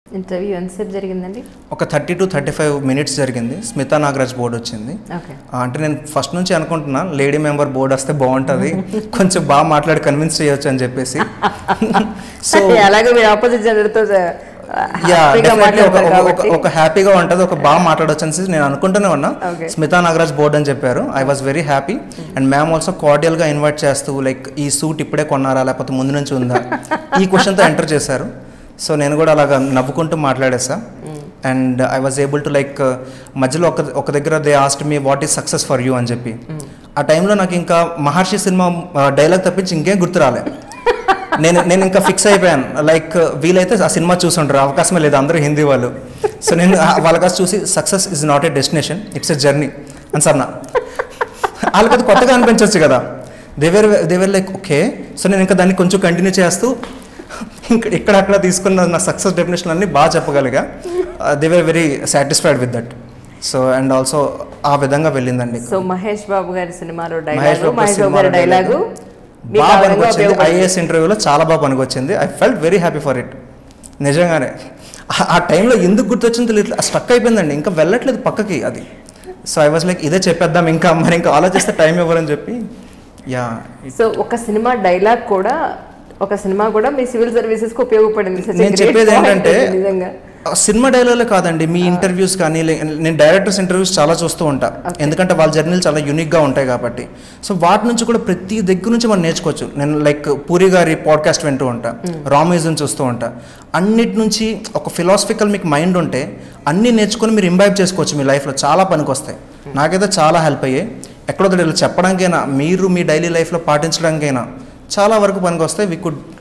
Interview ఎంతసేపు జరిగిందండి ఒక thirty to thirty five minutes జరిగింది స్మితా నాగరాజ్ బోర్డు వచ్చింది ఓకే ఆ, అంటే నేను ఫస్ట్ నుంచి అనుకుంటున్నా లేడీ మెంబర్ బోర్డు వస్తే బాగుంటుంది కొంచెం బాగా మాట్లాడి కన్విన్స్ చేయొచ్చు అని చెప్పేసి సో అలాగే మీరు ఆపోజిట్ జెండర్తో యా హ్యాపీగా డెఫినెట్లీ ఒక మాట్లాడతారు ఒక- ఒక- కాబట్టి ఒక హ్యాపీగా ఉంటుంది ఒక బాగా మాట్లాడొచ్చు అనేసి నేను అనుకుంటూనే ఉన్నా Okay. స్మితా నాగరాజ్ బోర్డ్ అని చెప్పారు I was very happy and ma'am also కార్డియల్గా ఇన్వైట్ చేస్తూ లైక్ ఈ సూట్ ఇప్పుడే కొన్నారా లేకపోతే ముందు నుంచి ఉందా ఈ క్వశ్చన్తో ఎంటర్ చేశారు సో నేను కూడా అలాగా నవ్వుకుంటూ మాట్లాడేసా and I was able to like మధ్యలో ఒక ఒక దగ్గర they asked me what is success for you అని చెప్పి ఆ టైంలో నాకు ఇంకా మహర్షి సినిమా డైలాగ్ తప్పించి ఇంకేం గుర్తు రాలే నేను నేను ఇంకా ఫిక్స్ అయిపోయాను లైక్ వీలైతే ఆ సినిమా చూసుంటారు అవకాశమే లేదు అందరూ హిందీ వాళ్ళు సో నేను ఆ- వాళ్ళ కాస్త చూసి success is not a destination it's a journey అని సన్నా వాళ్ళకి అది కొత్తగా అనిపించవచ్చు కదా they were they were like okay so నేను ఇంకా దాన్ని కొంచెం కంటిన్యూ చేస్తూ ఇక్కడ ఇక్కడ అక్కడ తీసుకున్న నా సక్సెస్ డెఫినేషన్ అన్ని బాగా చెప్పగలిగా they were very satisfied with that so and also ఆ విధంగా వెళ్ళిందండి సో మహేష్ బాబు గారి సినిమాలో మహేష్ డైలాగు బాబు మహేష్ బాబు సినిమాలో గారి డైలాగు మీకు బాగా ఆ విధంగా పనికొచ్చింది ఉపయోగపడింది. ఐఏఎస్ ఇంటర్వ్యూలో చాలా బాగా పనికొచ్చింది I felt very happy for it నిజంగానే ఆ- ఆ టైంలో ఎందుకు గుర్తొచ్చింది తెలియట్లేదు స్టక్ అయిపోయిందండి ఇంకా వెళ్ళట్లేదు పక్కకి అది సో ఐ వాజ్ లైక్ ఇదే చెప్పేద్దాం ఇంకా మరి ఇంకా ఆలోచిస్తే టైం ఇవ్వరని చెప్పి యా సో ఒక సినిమా డైలాగ్ కూడా ఒక సినిమా కూడా మీ సివిల్ సర్వీసెస్ కు ఉపయోగపడింది Such a నేను great చెప్పేది point ఏంటంటే ఇది నిజంగా ఆ సినిమా డైలాగులే కాదండి మీ ఇంటర్వ్యూస్ కానీ లే- నేను డైరెక్టర్స్ ఇంటర్వ్యూస్ చాలా చూస్తూ ఉంటా ఎందుకంటే వాళ్ళ జర్నీలు చాలా యూనిక్గా ఉంటాయి కాబట్టి సో వాటి నుంచి కూడా ప్రతి దగ్గర నుంచి మనం నేర్చుకోవచ్చు నేను లైక్ పూరి గారి పాడ్కాస్ట్ వింటూ ఉంటా రామేజన్ చూస్తూ ఉంటా అన్నిటి నుంచి ఒక ఫిలాసఫికల్ మీకు మైండ్ ఉంటే అన్నీ నేర్చుకొని మీరు ఇంబైబ్ చేసుకోవచ్చు మీ లైఫ్లో చాలా పనికి వస్తాయి నాకైతే చాలా హెల్ప్ అయ్యాయి ఎక్కడో దగ్గర ఇలా చెప్పడానికైనా మీరు మీ డైలీ లైఫ్లో పాటించడానికైనా చాలా వరకు పనికి వస్తాయి వి కుడ్